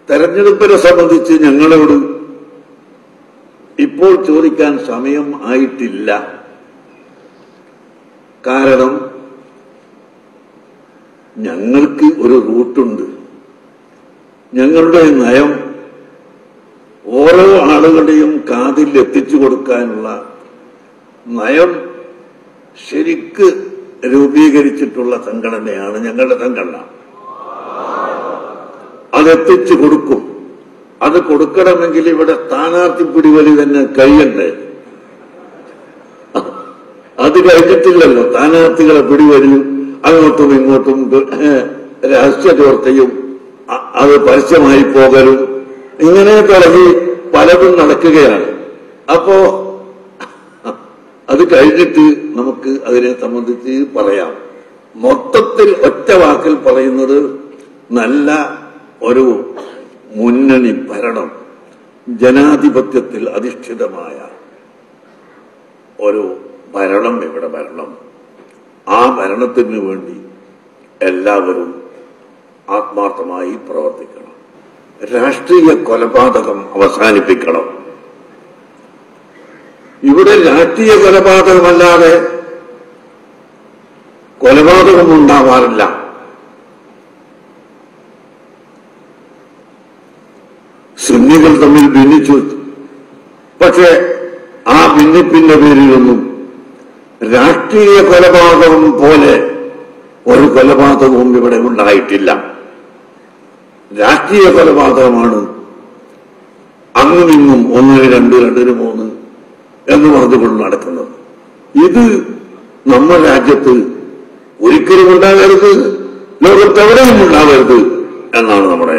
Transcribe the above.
തെരഞ്ഞെടുപ്പിനെ സംബന്ധിച്ച് ഞങ്ങളോട് ഇപ്പോൾ ചോദിക്കാൻ സമയം ആയിട്ടില്ല കാരണം ഞങ്ങൾക്ക് ഒരു റൂട്ടുണ്ട് ഞങ്ങളുടെ നയം ഓരോ ആളുകളുടെയും കാതിൽ എത്തിച്ചു കൊടുക്കാനുള്ള നയം ശരിക്ക് രൂപീകരിച്ചിട്ടുള്ള സംഘടനയാണ് ഞങ്ങളുടെ സംഘടന അതെത്തിച്ചു കൊടുക്കും അത് കൊടുക്കണമെങ്കിൽ ഇവിടെ സ്ഥാനാർത്ഥി പിടിവലി തന്നെ കഴിയണ്ടേ അത് കഴിഞ്ഞിട്ടില്ലല്ലോ സ്ഥാനാർത്ഥികളെ പിടിവലിയും അങ്ങോട്ടും ഇങ്ങോട്ടും ഏഹ്, രഹസ്യ ചോർച്ചയും അ- അത് പരസ്യമായി പോകലും ഇങ്ങനെ തുടങ്ങി പലതും നടക്കുകയാണ് അപ്പോ അത് കഴിഞ്ഞിട്ട് നമുക്ക് അതിനെ സംബന്ധിച്ച് പറയാം മൊത്തത്തിൽ ഒറ്റ വാക്കിൽ പറയുന്നത് നല്ല ഒരു മുന്നണി ഭരണം ജനാധിപത്യത്തിൽ അധിഷ്ഠിതമായ ഒരു ഭരണം ഇവിടെ ഭരണം ആ ഭരണത്തിന് വേണ്ടി എല്ലാവരും ആത്മാർത്ഥമായി പ്രവർത്തിക്കണം രാഷ്ട്രീയ കൊലപാതകം അവസാനിപ്പിക്കണം ഇവിടെ രാഷ്ട്രീയ കൊലപാതകമല്ലാതെ കൊലപാതകം ഉണ്ടാവാറില്ല സുന്നികൾ തമ്മിൽ ഭിന്നിച്ചു പക്ഷേ ആ ഭിന്നിപ്പിന്റെ പേരിലൊന്നും രാഷ്ട്രീയ കൊലപാതകം പോലെ ഒരു കൊലപാതകവും ഇവിടെ ഉണ്ടായിട്ടില്ല രാഷ്ട്രീയ കൊലപാതകമാണ് അങ്ങും ഇങ്ങും ഒന്നിന് രണ്ട് രണ്ടിന് മൂന്ന് എന്ന് പറഞ്ഞുകൊണ്ട് നടക്കുന്നത് ഇത് നമ്മുടെ രാജ്യത്ത് ഒരിക്കലും ഉണ്ടാകരുത് ലോകത്തെവിടെയും ഉണ്ടാകരുത് എന്നാണ് നമ്മുടെ